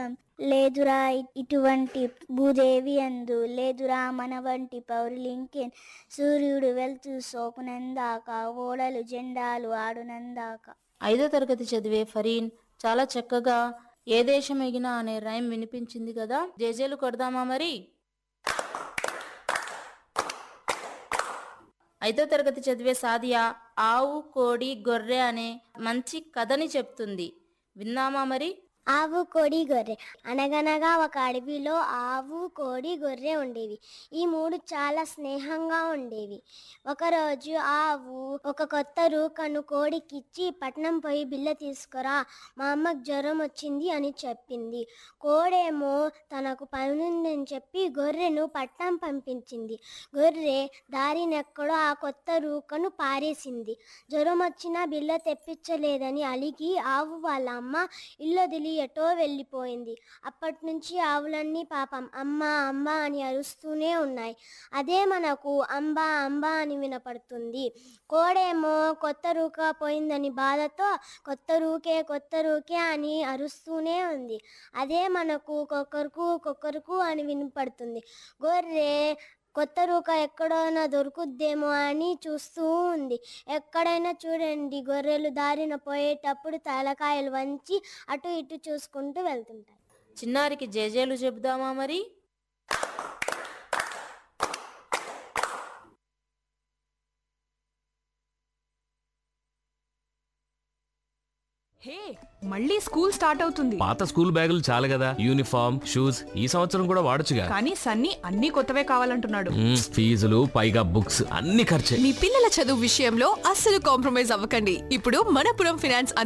లేదురా ఇటువంటి భూదేవి అందు లేదురా మన వంటి పౌరులింకెన్ సూర్యుడు వెళ్తూ సోకునందాక ఓడలు జెండాలు ఆడునందాక ఐదో తరగతి చదివే ఫరీన్ చాలా చక్కగా ఏ దేశం ఎగినా అనే రైమ్ వినిపించింది కదా జేజేలు కొడదామా మరి ఐదో తరగతి చదివే సాదియా ఆవు కోడి గొర్రె అనే మంచి కథని చెప్తుంది విందామా మరి ఆవు కోడి గొర్రె అనగనగా ఒక అడవిలో ఆవు కోడి గొర్రె ఉండేవి ఈ మూడు చాలా స్నేహంగా ఉండేవి ఒకరోజు ఆవు ఒక కొత్త రూకను కోడికిచ్చి పట్నం పోయి బిల్ల తీసుకురా మా అమ్మకు జ్వరం వచ్చింది అని చెప్పింది కోడేమో తనకు పనుందని చెప్పి గొర్రెను పట్నం పంపించింది గొర్రె దారినెక్కడో ఆ కొత్త రూకను పారేసింది జ్వరం వచ్చినా బిల్ల తెప్పించలేదని అలిగి ఆవు వాళ్ళ అమ్మ ఇల్లు వదిలి ఎటో వెళ్ళిపోయింది అప్పటి నుంచి ఆవులన్నీ పాపం అమ్మ అమ్మ అని అరుస్తూనే ఉన్నాయి అదే మనకు అంబా అంబా అని వినపడుతుంది కోడేమో కొత్త రూక పోయిందని బాధతో కొత్త రూకే కొత్త రూకే అని అరుస్తూనే ఉంది అదే మనకు కొక్కరుకు కొక్కరుకు అని వినపడుతుంది గొర్రె కొత్త రూక ఎక్కడైనా దొరుకుద్దేమో అని చూస్తూ ఉంది ఎక్కడైనా చూడండి గొర్రెలు దారిన పోయేటప్పుడు తలకాయలు వంచి అటు ఇటు చూసుకుంటూ వెళ్తుంటాయి చిన్నారికి జేజేలు చెబుదామా మరి హే మళ్ళీ స్కూల్ స్టార్ట్ అవుతుంది పాత స్కూల్ బ్యాగులు చాలు కదా యూనిఫామ్ షూస్ ఈ సంవత్సరం కూడా వాడొచ్చుగా కానీ సన్నీ అన్ని కొత్తవే కావాలంటున్నాడు మ్మ్, ఫీజులు పైగా బుక్స్ అన్ని ఖర్చే మీ పిల్లల చదువు విషయంలో అస్సలు కాంప్రమైజ్ అవ్వకండి ఇప్పుడు మనపురం ఫినాన్స్